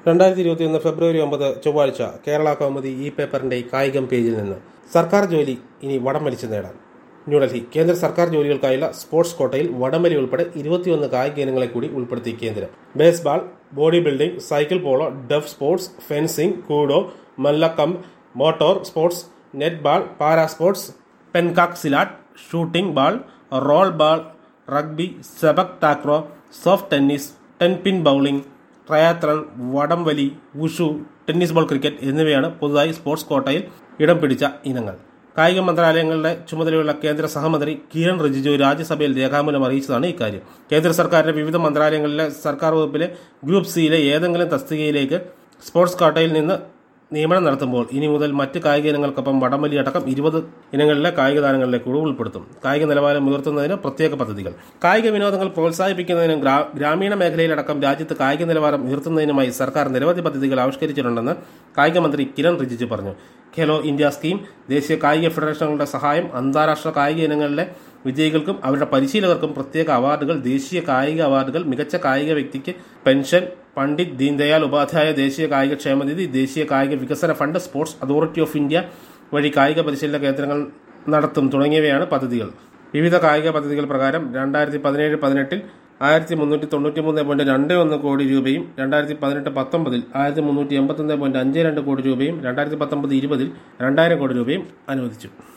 രണ്ടായിരത്തി ഇരുപത്തിയൊന്ന് ഫെബ്രുവരി ഒമ്പത് ചൊവ്വാഴ്ച കേരള കൗമുദി ഈ പേപ്പറിന്റെ കായികം പേജിൽ നിന്ന് സർക്കാർ ജോലി ഇനി വടം വലിച്ചു നേടാൻ ന്യൂഡൽഹി കേന്ദ്ര സർക്കാർ ജോലികൾക്കായുള്ള സ്പോർട്സ് കോട്ടയിൽ വടംവലി ഉൾപ്പെടെ ഇരുപത്തിയൊന്ന് കായിക ഇനങ്ങളെ കൂടി ഉൾപ്പെടുത്തി കേന്ദ്രം baseball body building cycle polo deaf sports fencing kudo mallakhamb motor sports netball para sports pencak silat shooting ball roll ball rugby sepak takraw soft tennis ten pin bowling triathlon വടംവലി വുഷു ടെന്നീസ് ബോൾ ക്രിക്കറ്റ് എന്നിവയാണ് പുതുതായി sports കോട്ടയിൽ ഇടം പിടിച്ച ഇനങ്ങൾ കായിക മന്ത്രാലയങ്ങളുടെ ചുമതലയുള്ള കേന്ദ്ര സഹമന്ത്രി കിരൺ റിജിജു രാജ്യസഭയിൽ രേഖാമൂലം അറിയിച്ചതാണ് ഇക്കാര്യം കേന്ദ്ര സർക്കാരിന്റെ വിവിധ മന്ത്രാലയങ്ങളിലെ സർക്കാർ വകുപ്പിലെ ഗ്രൂപ്പ് സിയിലെ ഏതെങ്കിലും തസ്തികയിലേക്ക് സ്പോർട്സ് കോട്ടയിൽ നിന്ന് നിയമനം നടത്തുമ്പോൾ ഇനി മുതൽ മറ്റ് കായിക ഇനങ്ങൾക്കൊപ്പം വടംവലി അടക്കം ഇരുപത് ഇനങ്ങളിലെ കായിക താരങ്ങളിലെ കൂടി ഉൾപ്പെടുത്തും കായിക നിലവാരം ഉയർത്തുന്നതിന് പ്രത്യേക പദ്ധതികൾ കായിക വിനോദങ്ങൾ പ്രോത്സാഹിപ്പിക്കുന്നതിനും ഗ്രാ- ഗ്രാമീണ മേഖലയിലടക്കം രാജ്യത്ത് കായിക നിലവാരം ഉയർത്തുന്നതിനുമായി സർക്കാർ നിരവധി പദ്ധതികൾ ആവിഷ്കരിച്ചിട്ടുണ്ടെന്ന് കായിക മന്ത്രി കിരൺ റിജിജു പറഞ്ഞു ഖേലോ ഇന്ത്യ സ്കീം ദേശീയ കായിക ഫെഡറേഷനുകളുടെ സഹായം അന്താരാഷ്ട്ര കായിക ഇനങ്ങളിലെ വിജയികൾക്കും അവരുടെ പരിശീലകർക്കും പ്രത്യേക അവാർഡുകൾ ദേശീയ കായിക അവാർഡുകൾ മികച്ച കായിക വ്യക്തിക്ക് പെൻഷൻ പണ്ഡിറ്റ് ദീൻദയാൽ ഉപാധ്യായ ദേശീയ കായിക ക്ഷേമനിധി ദേശീയ കായിക വികസന fund sports authority of India വഴി കായിക പരിശീലന കേന്ദ്രങ്ങൾ നടത്തും തുടങ്ങിയവയാണ് പദ്ധതികൾ വിവിധ കായിക പദ്ധതികൾ പ്രകാരം രണ്ടായിരത്തി പതിനേഴ് പതിനെട്ടിൽ ആയിരത്തി മുന്നൂറ്റി തൊണ്ണൂറ്റി മൂന്ന് പോയിന്റ് രണ്ട് ഒന്ന് കോടി രൂപയും രണ്ടായിരത്തി പതിനെട്ട് പത്തൊമ്പതിൽ ആയിരത്തി മുന്നൂറ്റി എൺപത്തൊന്ന് പോയിന്റ് അഞ്ച് രണ്ട് കോടി രൂപയും രണ്ടായിരത്തി പത്തൊമ്പത് ഇരുപതിൽ രണ്ടായിരം കോടി രൂപയും അനുവദിച്ചു